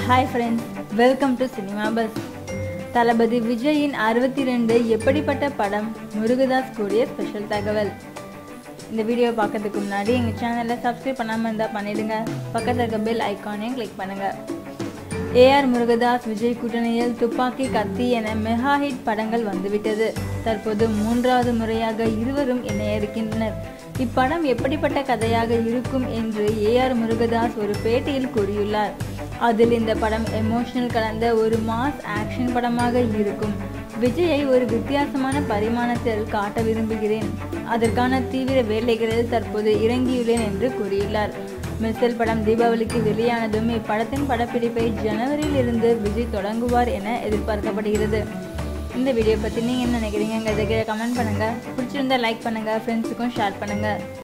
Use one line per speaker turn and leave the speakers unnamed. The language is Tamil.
hi friends welcome to cinema buzz தளபதி விஜயின் அறுபத்தி ரெண்டு எப்படிப்பட்ட படம் முருகதாஸ் கூடிய ஸ்பெஷல் தகவல் இந்த வீடியோ பார்க்கறதுக்கு முன்னாடி எங்கள் சேனலை சப்ஸ்கிரைப் பண்ணாமல் இருந்தால் பண்ணிடுங்க பக்கத்தில் இருக்க பெல் ஐக்கானையும் கிளிக் பண்ணுங்கள் ஏஆர் முருகதாஸ் விஜய் கூட்டணியில் துப்பாக்கி கத்தி என மெகா ஹிட் படங்கள் வந்துவிட்டது தற்போது மூன்றாவது முறையாக இருவரும் இணைய இருக்கின்றனர் இப்படம் எப்படிப்பட்ட கதையாக இருக்கும் என்று ஏஆர் முருகதாஸ் ஒரு பேட்டியில் கூறியுள்ளார் அதில் இந்த படம் எமோஷனல் கலந்த ஒரு மாஸ் ஆக்ஷன் படமாக இருக்கும் விஜயை ஒரு வித்தியாசமான பரிமாணத்தில் காட்ட விரும்புகிறேன் அதற்கான தீவிர வேலைகளில் தற்போது இறங்கியுள்ளேன் என்று கூறியுள்ளார் மிஸ்ஸல் படம் தீபாவளிக்கு வெளியானதும் இப்படத்தின் படப்பிடிப்பை ஜனவரியில் இருந்து விஜய் தொடங்குவார் என எதிர்பார்க்கப்படுகிறது இந்த வீடியோ பற்றி நீங்கள் என்ன நினைக்கிறீங்க கமெண்ட் பண்ணுங்கள் பிடிச்சிருந்தா லைக் பண்ணுங்கள் ஃப்ரெண்ட்ஸுக்கும் ஷேர் பண்ணுங்கள்